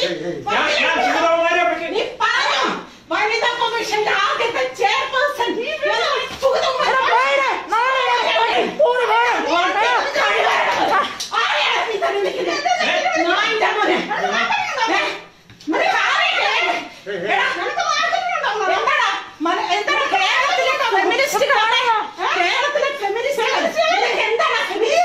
നീ ഞാൻ ഞാൻ സുഗതകുമാരിയെ പറ്റി നീ പറഞ്ഞോ വനിതാ കമ്മീഷന്റെ ആദ്യത്തെ ചെയർപേഴ്സൺ കേരളത്തിലെ ഫെമിനിസ്റ്റുകൾ എന്താണ്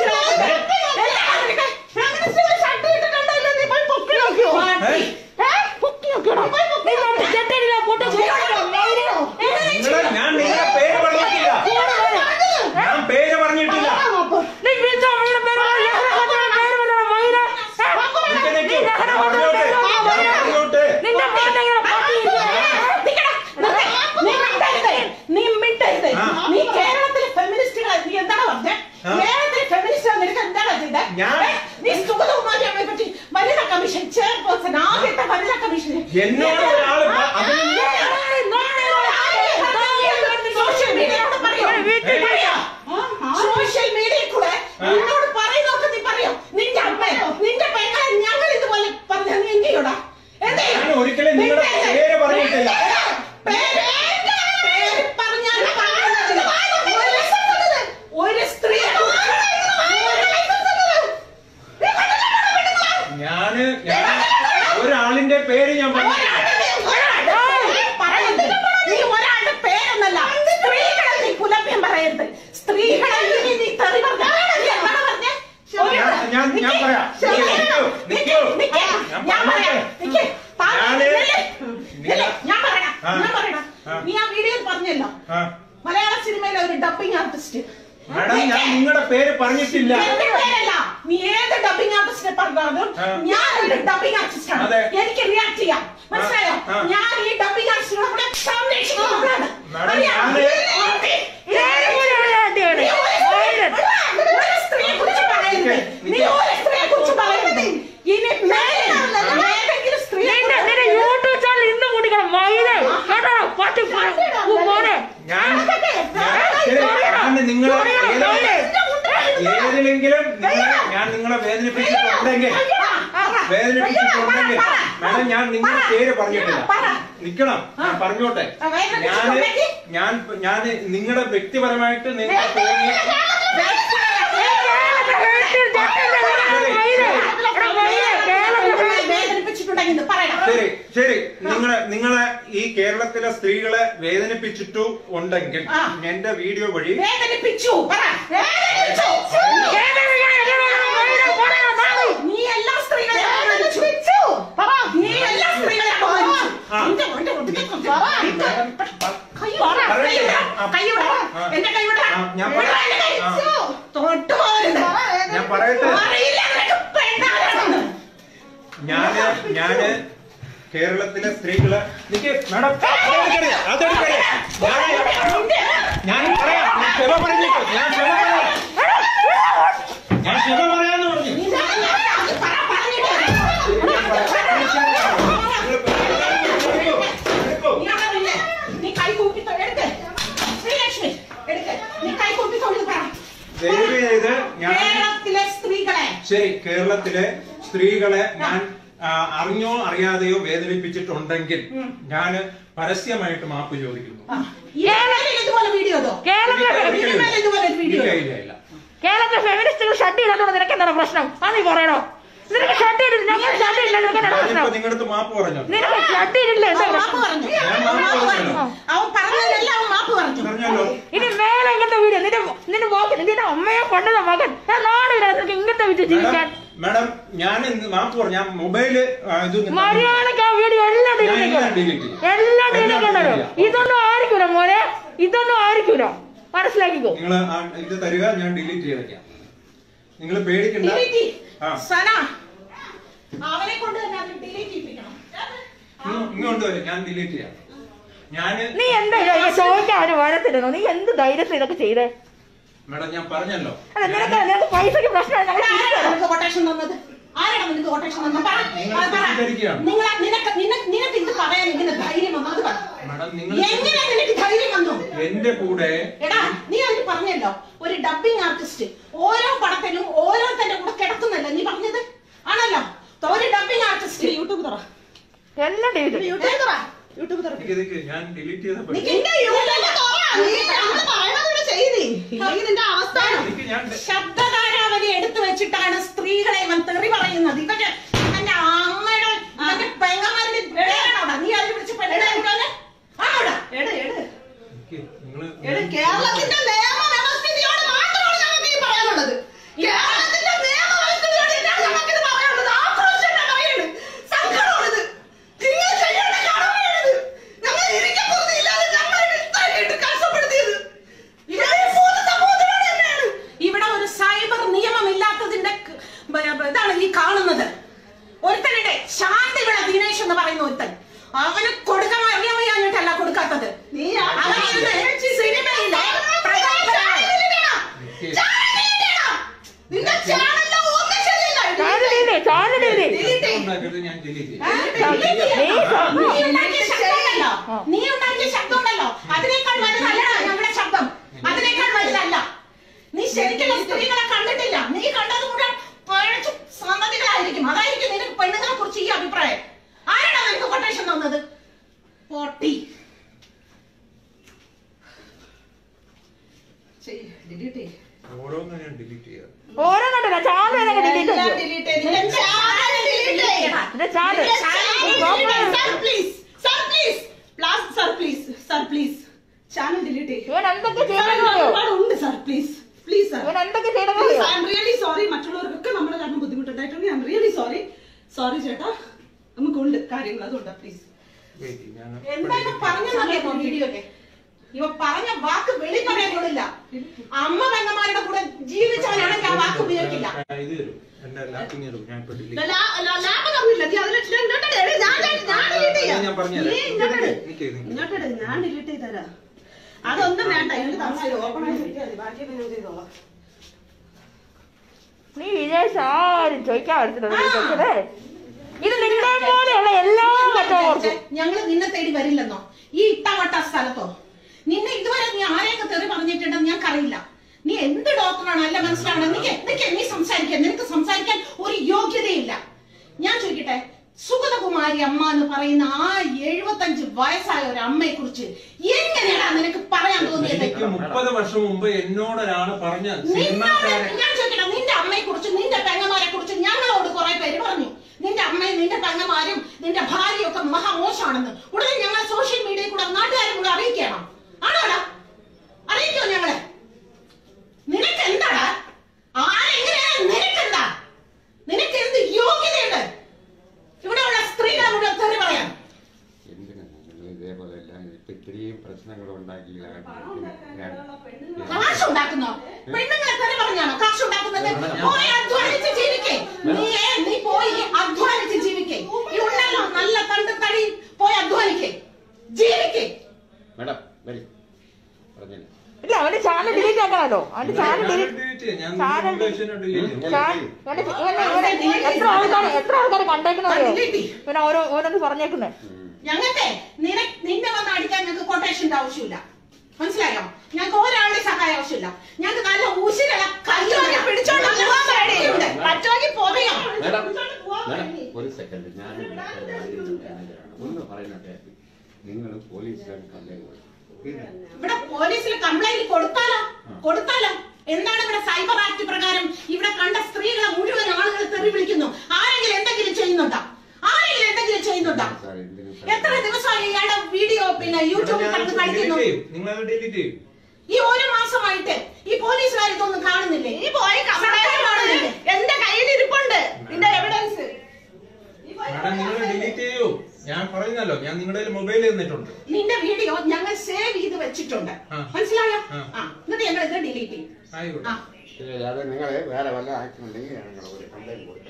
നിങ്ങളെ ഞാൻ നിങ്ങളുടെ പേര് പറഞ്ഞിട്ടില്ല ഞാൻ പേര് പറഞ്ഞിട്ടില്ല നിക്ക് നിക്ക്. ഞാൻ പറഞ്ഞോട്ടെ ഞാൻ പറഞ്ഞോട്ടെ നീ മിണ്ടരുത് ആ. നീ കേരളത്തിലെ ഫെമിനിസ്റ്റുകളെ നീ എന്താണ് പറഞ്ഞത് ആ. കേരളത്തിലെ ഫെമിനിസ്റ്റ് നിനക്ക് എന്താണ് ചെയ്തത് ഞാൻ- ഏ? നീ സുഗതകുമാരിയെ പറ്റി വനിതാ കമ്മീഷൻ ചെയർപേഴ്സൺ ആദ്യത്തെ വനിതാ കമ്മീഷൻ എന്നോട് ഒരാള് പ- അതിന് സോഷ്യൽ മീഡിയയിലൂടെ പറയോ സോഷ്യൽ മീഡിയയിൽ കൂടെ നിന്നോട് പറയുന്നൊക്കെ നീ പറയോ നിന്റെ അമ്മയോ നിന്റെ പെങ്ങളെ ഞങ്ങൾ ഇതുപോലെ പറഞ്ഞ നീ എന്ത് ചെയ്യൂടാ എന്ത് ചെയ്യും? ഞാൻ ഒരിക്കലും നിങ്ങളുടെ നിന്റെ- പേര് പറഞ്ഞിട്ടില്ല. പേര് പേര് പറഞ്ഞാൽ പറഞ്ഞത്. ഒരു സ്ത്രീ ഞാന് ഞാൻ ഒരാളിന്റെ പേര് ഞാൻ പറഞ്ഞിട്ടില്ല പറയരുത്. നീ ഒരാളുടെ പേരൊന്നല്ല സ്ത്രീകളെ നീ കുലഭ്യം പറയരുത് സ്ത്രീകളെ ഇനി നീ തെറി പറഞ്ഞാ നീ എന്താണ് പറഞ്ഞേ? ഞാൻ- ഞാൻ- ഞാൻ പറയാം. ശരി. നിക്കൂ, നിക്കൂ. നിക്ക്. ഞാൻ ഞാൻ പറയാം. പറഞ്ഞോട്ടെ. നിക്ക്. താൻ ഞാന് നില്ല്. നില്ല്. ഞാൻ പറയണം. ആ. ഞാൻ പറയണം. ആ. നീ ആ വീഡിയോയിൽ പറഞ്ഞല്ലോ ആ. മലയാള സിനിമയിലെ ഒരു ഡബിംഗ് ആർട്ടിസ്റ്റ് മാഡം ഞാൻ നിങ്ങളുടെ പേര് പറഞ്ഞിട്ടില്ല എന്റെ പേരല്ല നീ ഏത് ഡബിംഗ് ആർട്ടിസ്റ്റിനെ പറഞ്ഞാലും ആ. ഞാൻ ഒരു ഡബിംഗ് ആർട്ടിസ്റ്റ് ആണ് അതെ. എനിക്ക് റിയാക്ട് ചെയ്യാം മനസ്സിലായോ ആ. ഞാൻ ഈ ഡബിംഗ് ആർട്ടിസ്റ്റിനെ കൂടെ സംരക്ഷിക്കുന്നതാണ് മാഡം, അറിയാമോ? ഞാന് നീ ഒരു- ഒരു സ്ത്രീയെ കുറിച്ച് പറയരുത്. നീ ഒരു സ്ത്രീയെ കുറിച്ച് പറയരുത്. ഇനി മേലെ ഏതെങ്കിലും സ്ത്രീയെ ഞാൻ ഞാൻ- ശരി, ഞാൻ നിങ്ങളെ ഏതെങ്കിലും ഏതിലെങ്കിലും നിങ്ങളെ ഞാൻ നിങ്ങളെ വേദനിപ്പിച്ചിട്ടുണ്ടെങ്കിൽ വേദനിപ്പിച്ചിട്ടുണ്ടെങ്കിൽ മാഡം ഞാൻ നിങ്ങളുടെ പേര് പറഞ്ഞിട്ടില്ല നിക്കണം ഞാൻ പറഞ്ഞോട്ടെ ഞാന് ഞാൻ ഞാൻ നിങ്ങളുടെ വ്യക്തിപരമായിട്ട് നിങ്ങൾ തോന്നി വേദനിപ്പിച്ചിട്ടുണ്ടെങ്കിൽ ഇത് പറയണം ശരി ശരി നിങ്ങളെ നിങ്ങളെ ഈ കേരളത്തിലെ സ്ത്രീകളെ വേദനിപ്പിച്ചിട്ടു ഉണ്ടെങ്കിൽ ആ. എന്റെ വീഡിയോ വഴി വേദനിപ്പിച്ചു പറ വേദനിപ്പിച്ചു നീ എല്ലാ സ്ത്രീകളെ അപമാനിച്ചു പറ നീ എല്ലാ സ്ത്രീകളെ അപമാനിച്ചു ആ. നിന്റെ മോന്റെ ഒടുക്കത്തെ പറ. മാഡം, പ- കൈ വിടടാ, കൈ വിടടാ, കൈ വിടടാ. ആ. എന്റെ കൈ വിടടാ. ആ, ഞാൻ വിടടാ പറയാം. എന്റെ കൈ. ആ. തൊട്ട് പോകരുത്. ഞാൻ പറയട്ടെ അറിയില്ല നിനക്ക് പെണ്ണാരാണെന്ന്. ഞാന് ഞാന് കേരളത്തിലെ സ്ത്രീകളെ നിക്ക് മാഡം അതെടുക്കരുത്, അതെടുക്കരുത്. ഞാന് ഞാൻ പറയാം ഞാൻ ക്ഷമ പറഞ്ഞിട്ട് ഞാൻ ക്ഷമ പറയാം ഞാൻ ക്ഷമ പറയാന്ന് പറഞ്ഞു നീ അത് പറ, പറഞ്ഞിട്ട് വരാം. എടുക്കൂ. നീ അവിടെ നില്ല്. നീ കൈ കൂപ്പി തൊ- എടുക്ക്. ശ്രീലക്ഷ്മി, എടുക്ക്. നീ കൈ കൂപ്പി തൊഴുത് പറ. ദയവ് ചെയ്ത് ഞാൻ കേരളത്തിലെ സ്ത്രീകളെ ശരി കേരളത്തിലെ സ്ത്രീകളെ ഞാൻ ആ, അറിഞ്ഞോ അറിയാതെയോ വേദനിപ്പിച്ചിട്ടുണ്ടെങ്കിൽ ഞാൻ പരസ്യമായിട്ട് മാപ്പ് ചോദിക്കുന്നു ആ. ഇനിമേൽ ഇതുപോലെ വീഡിയോ ഇതോ? ഇനിമേൽ ഇതുപോലെ ഒരു വീഡിയോ ഇല്ല ഇതോ? ഇല്ല ഇല്ല കേരളത്തിലെ ഫെമിനിസ്റ്റുകൾ ഷഡ് ഇടാത്തോണ്ട് നിനക്ക് എന്താണ് പ്രശ്നം അത് നീ പറയണോ നിനക്ക് ഷഡ് ഇടില്ല ഞങ്ങൾ ഷഡ് ഇല്ല നിനക്ക് എന്താണ് ഞാനിപ്പോ പ്രശ്നം നിങ്ങളുടെ അടുത്ത് മാപ്പ് പറഞ്ഞു നിനക്ക് ഷഡ് ഇടില്ല എന്താ അവൻ മാപ്പ് പ്രശ്നം പറഞ്ഞു. ഞാൻ അവൻ മാപ്പ് മാപ്പ് പറഞ്ഞല്ലോ. പറഞ്ഞു. അവൻ പറഞ്ഞതെല്ലാം അവൻ മാപ്പ് പറഞ്ഞു പറഞ്ഞല്ലോ ഇനി മേലെ ഇങ്ങനത്തെ വീഡിയോ നിന്റെ നിന്റെ മോക്ക് നിന്റെ അമ്മയെ കൊണ്ടത മകൻ ഞാൻ നാടില്ല നിനക്ക് ഇങ്ങനത്തെ വിറ്റ് ജീവിക്കാൻ മാഡം മാഡം ഞാൻ ഇന്ന് മാപ്പ് പറഞ്ഞു ഞാൻ മൊബൈല് ആ, ഇത് മര്യാദക്ക് ആ വീഡിയോ എല്ലാം ഞാൻ ഡിലീറ്റ് എല്ലാം delete ചെയ്യും. എല്ലാം ഡിലീറ്റ് എല്ലാം ഉണ്ടല്ലോ delete ചെയ്യാം. ഇതൊന്നും ആയിരിക്കൂല മോനെ ഇതൊന്നും ആയിരിക്കൂല മനസ്സിലാക്കിക്കോ നിങ്ങൾ ഇത് തരിക ഞാൻ ഡിലീറ്റ് ചെയ്തേക്കാം നിങ്ങൾ പേടിക്കണ്ട ഡിലീറ്റ് ആ സന അവനെ കൊണ്ട് തന്നെ അത് ഡിലീറ്റ് ചെയ്യിപ്പിക്കണം ഇങ്ങ് ഇങ്ങോട്ട് വരും ഞാൻ ഡിലീറ്റ് ചെയ്യാം ഞാന് നീ എന്താ ഇത് ചോദിക്കാൻ അവന് വരത്തില്ലെന്നോ നീ എന്ത് ധൈര്യത്തിൽ ഇതൊക്കെ ചെയ്തേ മാഡം ഞാൻ പറഞ്ഞല്ലോ അല്ല നിനക്ക് നിനക്ക് പൈസക്ക് പ്രശ്നമാണ് ഞങ്ങൾ ആരാണ് നിനക്ക് കൊട്ടേഷൻ തന്നത് ആരാണ് നിനക്ക് കൊട്ടേഷൻ തന്നത് പറ നിങ്ങൾ അത് പറ. തെറ്റിദ്ധരിക്കുകയാണ്. നിങ്ങൾ നിനക്ക് നിനക്ക് നിനക്ക് ഇത് പറയാൻ ഇങ്ങനെ ധൈര്യം വന്നു അത് പറ മാഡം നിങ്ങൾ എങ്ങനെ നിനക്ക് ധൈര്യം വന്നു എന്റെ കൂടെ എടാ നീ അതിന് പറഞ്ഞല്ലോ ഒരു ഡബിംഗ് ആർട്ടിസ്റ്റ് ഓരോ പടത്തിലും ഓരോരുത്തരുടെ കൂടെ കിടത്തുന്നല്ലേ നീ പറഞ്ഞത് ആണല്ലോ ഒരു ഡബിംഗ് ആർട്ടിസ്റ്റ് യൂട്യൂബ് തുറ എല്ലാം ഡിലീറ്റ് യൂട്യൂബ് തുറ യൂട്യൂബ് തുറ നിക്ക് നിക്ക് ഞാൻ ഡിലീറ്റ് ചെയ്ത നീ നിന്റെ യൂട്യൂബ് തുറ നീ ഞങ്ങള് പറയണത് കൂടെ ചെയ്യ് നീ ഇല്ലെങ്കിൽ നിന്റെ അവസ്ഥ നിക്ക് ഞാൻ ശബ്ദധാരാവലി എടുത്തു വെച്ചിട്ടാണ് സ്ത്രീകളെ ഇവൻ തെറി പറയുന്നത് ഇവന്റെ ഇവന്റെ അമ്മയുടെ ഇവന്റെ പെങ്ങന്മാരുടെ പേരാണോടാ നീ അതിൽ വിളിച്ച് പെണ്ണായിട്ടാണ് ആണോടാ എട് എട് നിക്ക് നിങ്ങള് എട് കേരളത്തിന്റെ നിയമ വ്യവസ്ഥിതിയോട് മാത്രമാണ് ഞങ്ങൾക്ക് ഈ പറയാനുള്ളത് കേരളത്തിന്റെ നിയമ വ്യവസ്ഥിതിയോട് ഇതാണ് ഞങ്ങൾക്ക് ഇത് പറയാനുള്ളത് ആക്രോശം പറയുന്നത് സങ്കടമാണിത് നിങ്ങൾ ചെയ്യേണ്ട കടമയാണിത് ഞങ്ങൾ ഇരിക്കപ്പുറത്തില്ലാതെ ഞങ്ങളെ ഇത്രയായിട്ട് കഷ്ടപ്പെടുത്തിയത് ഇവിടെ ഈ ഭൂത സമൂഹത്തിനോട് തന്നെയാണ്. ഇവിടെ ഒരു സൈബർ നിയമം ഇല്ലാത്തതിന്റെ ക- ബ- ബ- ഇതാണ് ഈ കാണുന്നത് ഒരുത്തനുടെ ശാന്തിവിള ദിനേശ് എന്ന് പറയുന്ന ഒരുത്തൻ അവന് കൊടുക്കാൻ അറിയാമയ്യാഞ്ഞിട്ടല്ല കൊടുക്കാത്തത് അവൻ ഇരുന്ന് സിനിമയിലെ പ്രഗത്ഭനായ നിക്ക് നിന്റെ ചാനലിലെ ഒന്നും ശരിയല്ല. ചാനലില്ലേ ചാനലില്ലേ ഉണ്ടാക്കരുത് ഞാൻ ഡിലീറ്റ് ചെയ്യും ആ, നീ സ്വന്തം- നീ ഉണ്ടാക്കിയ ശബ്ദമുണ്ടല്ലോ നീ ഉണ്ടാക്കിയ ശബ്ദമുണ്ടല്ലോ അതിനേക്കാൾ വലുതല്ലടാ ഞങ്ങളുടെ ശബ്ദം അതിനേക്കാൾ വലുതല്ല നീ ശരിക്കുള്ള സ്ത്രീകളെ കണ്ടിട്ടില്ല നീ കണ്ടത് കൂടെ പഴച്ചു സന്തതികളായിരിക്കും അതായിരിക്കും നിനക്ക് പെണ്ണുങ്ങളെ കുറിച്ച് ഈ അഭിപ്രായം ആരാണ് നിനക്ക് കൊട്ടേഷൻ തന്നത് പൊട്ടി ഡിലീറ്റ് ചെയ്യ് ഓരോന്നും ഞാൻ ഡിലീറ്റ് ചെയ്യാം ഓരോന്നുണ്ടല്ലോ ചാനൽ ഏതൊക്കെ ഡിലീറ്റ് എല്ലാം ചെയ്യും delete ചെയ്ത് നിന്റെ channel delete ചെയ്യണം. എന്റെ ചാനൽ നിന്റെ channel delete ചെയ്യ്. Sir, please. Sir, please. Plus, sir, please. Sir, please. Channel delete ചെയ്യ്. ഇവൻ എന്തൊക്കെ Sir, ചെയ്തെന്നറിയോ ഒരുപാട് ഉണ്ട് sir, please. Please, sir. ഇവൻ എന്തൊക്കെ Please, ചെയ്തെന്നറിയോ I am really sorry. മറ്റുള്ളവർക്കൊക്കെ നമ്മുടെ കാരണം ബുദ്ധിമുട്ടുണ്ടായിട്ടുണ്ട് I am really sorry sorry ചേട്ടാ നമുക്കുണ്ട് കാര്യങ്ങൾ അതുകൊണ്ടാ പ്ലീസ് വെയിറ്റ് ഞാൻ എന്തായാലും പറഞ്ഞറിയാമോ വീഡിയോയില് ഇവ പറഞ്ഞ വാക്ക് വെളി പറയാൻ കൊള്ളില്ല അമ്മ പെങ്ങന്മാരുടെ കൂടെ ജീവിച്ചവനാണെങ്കിൽ ആ വാക്ക് ഉപയോഗിക്കില്ല ഇത് തരും എന്റെ ലാപ്പിംഗ് തരും ഞാൻ ഇപ്പൊ ഡിലീറ്റ് ലാ- ലാ- ലാഭം തന്നില്ല. നീ അതിൽ ഇട്ടിട്ട് ഇങ്ങോട്ട് ഇട്. ഞാൻ ഞാൻ- ഞാൻ delete ചെയ്യാം. ഞാൻ പറഞ്ഞുതരാം. നീ ഇങ്ങോട്ട് ഇട്. നിക്ക്, നിക്ക്. ഇങ്ങോട്ട് ഇട്. ഞാൻ delete ചെയ്ത് തരാം. അതൊന്നും വേണ്ട എനിക്ക് താമസിച്ചു ഓപ്പൺ ആയി ഇരിക്കാ മതി. ബാക്കിയൊക്കെ ഞാൻ ചെയ്തോളാം നീ വിചാരിച്ച ആരും ചോദിക്കാൻ പറ്റത്തില്ലേ ഇത് നിന്നെ പോലെയുള്ള എല്ലാ മറ്റവർക്കും ഞങ്ങള് നിന്നെ തേടി വരില്ലെന്നോ ഈ ഇട്ടവട്ട സ്ഥലത്തോ നിന്നെ ഇതുവരെ നീ ആരെയൊക്കെ തെറി പറഞ്ഞിട്ടുണ്ടെന്ന് ഞങ്ങൾക്കറിയില്ല നീ എന്ത് ഡോക്ടറാണ് അല്ല മനസ്സിലാവണം നിക്ക് നിക്ക് നീ സംസാരിക്കാൻ നിനക്ക് സംസാരിക്കാൻ ഒരു യോഗ്യതയില്ല ഞാൻ ചോദിക്കട്ടെ സുഗതകുമാരി അമ്മ എന്ന് പറയുന്ന ആ എഴുപത്തഞ്ച് വയസ്സായ ഒരു അമ്മയെ കുറിച്ച് എങ്ങനെയാണ് നിനക്ക് പറയാൻ തോന്നിയത് എനിക്ക് മുപ്പത് വർഷം മുമ്പ് എന്നോട് ഒരാള് പറഞ്ഞ നിന്നോട് സിനിമാക്കാരൻ ഞാൻ ചോദിക്കട്ടെ നിന്റെ അമ്മയെ കുറിച്ച് നിന്റെ പെങ്ങന്മാരെ കുറിച്ച് ഞങ്ങളോട് കുറെ പേര് പറഞ്ഞു നിന്റെ അമ്മയും നിന്റെ പെങ്ങന്മാരും നിന്റെ ഭാര്യയും ഒക്കെ മഹാമോശമാണെന്ന് ഉടനെ ഞങ്ങൾ സോഷ്യൽ മീഡിയയിൽ കൂടെ നാട്ടുകാരെ കൂടെ അറിയിക്കണം ആണോടാ അറിയിക്കോ ഞങ്ങളെ നിനക്ക് എന്താടാ ആരെങ്ങനെയാ നിനക്കെന്താ നിനക്ക് എന്ത് യോഗ്യതയുണ്ട് ഇവിടെയുള്ള സ്ത്രീകളെ കൂടെ തെറി പറയാൻ എന്തിനാണ് നിങ്ങൾ ഇതേപോലെ എല്ലാം ഇപ്പൊ ഇത്രയും പ്രശ്നങ്ങൾ ഉണ്ടാക്കിയില്ല കാശ് ഉണ്ടാക്കുന്നോ പെണ്ണുങ്ങളെ തെറി പറഞ്ഞാണോ കാശ് ഉണ്ടാക്കുന്നത് പോയി അധ്വാനിച്ച് ജീവിക്കേ നീ നീ പോയി അധ്വാനിച്ച് ജീവിക്കേ ഈ ഉണ്ടല്ലോ നല്ല തണ്ട് തടി പോയി അധ്വാനിക്കേ ജീവിക്കേ മേഡം വരി പറഞ്ഞില്ല ഇല്ല അവന്റെ ചാനൽ ഡിലീറ്റ് ആക്കണല്ലോ അവന്റെ ചാനൽ ഞാൻ ഡിലീറ്റ് delete ചെയ്യാം. ഞാൻ ചാനൽ നിങ്ങളുടെ ഉപദേശം delete ചെയ്യാം. ചാനൽ ഇവന്റെ ഇവനെ ഇവനെ എത്ര ആൾക്കാർ എത്ര ആൾക്കാർ കണ്ടേക്കുന്നറിയോ ഇവനെ ഓരോ ഓരോന്ന് പറഞ്ഞേക്കുന്നേ ഞങ്ങൾക്ക് നിന നിന്നെ വന്ന് അടിക്കാൻ ഞങ്ങൾക്ക് കൊട്ടേഷന്റെ ആവശ്യമില്ല മനസ്സിലായോ ഞങ്ങൾക്ക് ഒരാളുടെ സഹായം ആവശ്യമില്ല ഞങ്ങൾക്ക് നല്ല ഊശിലുള്ള കല്ലുവരെ പിടിച്ചോണ്ട് പോകാൻ പേടിയുണ്ട് പറ്റുമെങ്കിൽ പോകയോ മേഡം മേഡം ഒരു സെക്കൻഡ് ഞാൻ ഇവിടുത്തെ മാനേജറാണ്. ഒന്ന് പറയുന്നത് നിങ്ങൾ പോലീസുകാർ കംപ്ലൈന്റ് കൊടുക്കും ഇവിടെ പോലീസിൽ കംപ്ലൈന്റ് കൊടുത്താലോ കൊടുത്താലോ എന്താണ് ഇവിടെ സൈബർ ആക്ട് പ്രകാരം ഇവിടെ കണ്ട സ്ത്രീകളെ മുഴുവൻ ആളുകൾ തെറി വിളിക്കുന്നു ആരെങ്കിലും എന്തെങ്കിലും ചെയ്യുന്നുണ്ടോ ആരെങ്കിലും എന്തെങ്കിലും ചെയ്യുന്നുണ്ടോ സാർ എന്തിനും എത്ര ദിവസമായി ഇയാളുടെ വീഡിയോ പിന്നെ യൂട്യൂബിൽ ഞാൻ കടന്ന് delete കളിക്കുന്നു ചെയ്യും. നിങ്ങളത് ഡിലീറ്റ് ചെയ്യും ഈ ഒരു മാസമായിട്ട് ഈ പോലീസുകാർ ഇതൊന്നും കാണുന്നില്ലേ ഈ പോയി കാണുന്നില്ലേ എന്റെ കയ്യിൽ ഇരിപ്പുണ്ട് നിന്റെ എവിഡൻസ് മാഡം നിങ്ങൾ ഡിലീറ്റ് ചെയ്യൂ ഞാൻ പറയുന്നല്ലോ ഞാൻ നിങ്ങളുടെ മൊബൈൽ തന്നിട്ടുണ്ട് നിന്റെ വീഡിയോ ഞങ്ങൾ സേവ് ചെയ്ത് വെച്ചിട്ടുണ്ട് ആ. മനസ്സിലായോ ആ. ആ എന്നിട്ട് ഞങ്ങൾ ഇത് ഡിലീറ്റ് ചെയ്യും ആയിക്കോട്ടെ ആ ശരി, അത് നിങ്ങൾ വേറെ വല്ല ആക്ഷൻ ഉണ്ടെങ്കിൽ ഞങ്ങൾ ഒരു കംപ്ലൈന്റ് കൊടുക്കും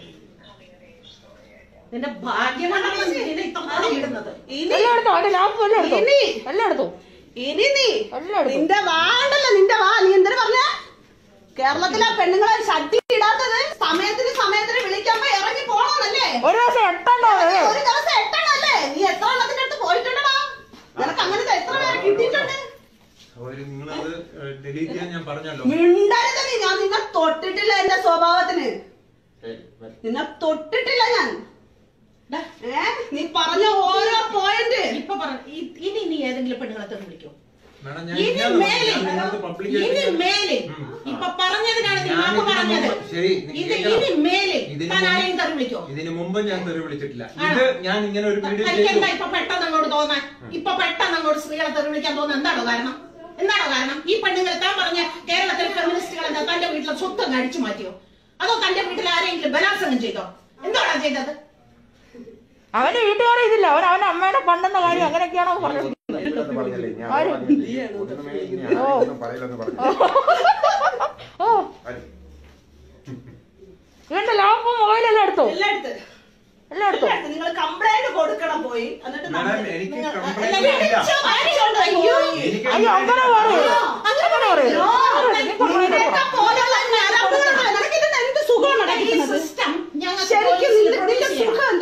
നിന്റെ ഭാഗ്യമാണ് നിന്നെ ഇത്രത്തോളം ഇടുന്നത് എല്ലാം എടുത്തോ അവന്റെ ലാപ്പ് എല്ലാം എടുത്തോ ഇനി. എല്ലാം എടുത്തോ ഇനി നീ എല്ലാം എടുത്തോ നിന്റെ വാണ്ടല്ലോ നിന്റെ വാ നീ എന്തിനു പറഞ്ഞ കേരളത്തിലെ പെണ്ണുങ്ങളെ ഷട്ടി ഇടാത്തത് സമയത്തിന് സമയത്തിന് വിളിക്കുമ്പോ ഇറങ്ങി പോണോന്നല്ലേ ഒരു ദിവസം എട്ടണ്ടോ ഒരു ദിവസം എട്ടണല്ലേ നീ എത്ര എണ്ണത്തിന്റെ അടുത്ത് പോയിട്ടുണ്ടടാ നിനക്ക് അങ്ങനത്തെ എത്ര പേരെ കിട്ടിയിട്ടുണ്ട് അവര് നിങ്ങളത് ഡിലീറ്റ് ചെയ്യാൻ ഞാൻ പറഞ്ഞല്ലോ മിണ്ടരുത് നീ ഞാൻ നിന്നെ തൊട്ടിട്ടില്ല എന്റെ സ്വഭാവത്തിന് ശരി വരി. നിന്നെ തൊട്ടിട്ടില്ല ഞാൻ ഡാ, ഏ ആരെങ്കിലും പെണ്ണുങ്ങളെ തെറി വിളിക്കോ മാഡം ഞാൻ ഇനി ഇല്ലാതെ മേലിൽ ഞാൻ നിങ്ങൾക്ക് public ഇനി ആയിട്ട് മേലിൽ ഉം. ഇപ്പൊ പറഞ്ഞതിനാണ് നീ ഞാൻ മാപ്പ് ഇതിന് പറഞ്ഞത് മുമ്പ് ശരി, നീ ഇത് കേൾക്കണം. ഇനി മേലിൽ ഇതിന് താൻ മുമ്പ് ആരെയും തെറി വിളിക്കോ ഇതിനു മുമ്പ് ഞാൻ തെറി വിളിച്ചിട്ടില്ല ആണോ? ഇത് ഞാൻ ഇങ്ങനെ ഒരു വീഡിയോ തനിക്ക് ചെയ്തു എന്താ ഇപ്പൊ പെട്ടെന്ന് അങ്ങോട്ട് തോന്നാൻ ഇപ്പൊ പെട്ടെന്ന് അങ്ങോട്ട് സ്ത്രീകളെ തെറി വിളിക്കാൻ തോന്നുന്നത് എന്താണോ കാരണം എന്താണോ കാരണം ഈ പെണ്ണുങ്ങൾ താൻ പറഞ്ഞ കേരളത്തിലെ ഫെമിനിസ്റ്റുകൾ എന്താ തന്റെ വീട്ടിലെ സ്വത്ത് അങ്ങ് അടിച്ചു മാറ്റിയോ അതോ തന്റെ വീട്ടിൽ ആരെങ്കിലും ബലാത്സംഗം ചെയ്തോ എന്താണോ ചെയ്തത് അവന്റെ വീട്ടുകാരെ ഇതില്ല അവൻ അവന്റെ അമ്മയുടെ പണ്ടെന്ന കാര്യം അങ്ങനെയൊക്കെയാണോ പറഞ്ഞത് ഇല്ലെന്ന് പറഞ്ഞില്ലേ? ഞാൻ ആര്? പറഞ്ഞില്ലേ? ഒന്നുമേ ഇനി ആരെയൊന്നും പറയില്ലെന്ന് പറഞ്ഞു. ഓ ആര്? ഇവന്റെ ലാപ്പ് മൊബൈലെല്ലാം എടുത്തോ എല്ലാം എടുത്ത് എല്ലാം എടുത്തോ നിങ്ങൾ കംപ്ലൈന്റ് കൊടുക്കണം പോയി എന്നിട്ട് മാഡം, നമ്മൾ- എനിക്ക് നിങ്ങൾ- complaint അല്ല, ഇല്ല. ഇടിച്ച് വാരിക്കൊണ്ട് അയ്യോ. എനിക്ക് അയ്യോ അങ്ങനെ പറയൂ അങ്ങനെ പറയൂ നിന്നെയൊക്കെ പോലുള്ള ഞരമ്പുകളാണ്. നിനക്കിതിന് എന്ത് സുഖമാണ് ഈ സിസ്റ്റം ഞങ്ങൾക്ക് പോലീസിൽ produce ചെയ്യണം.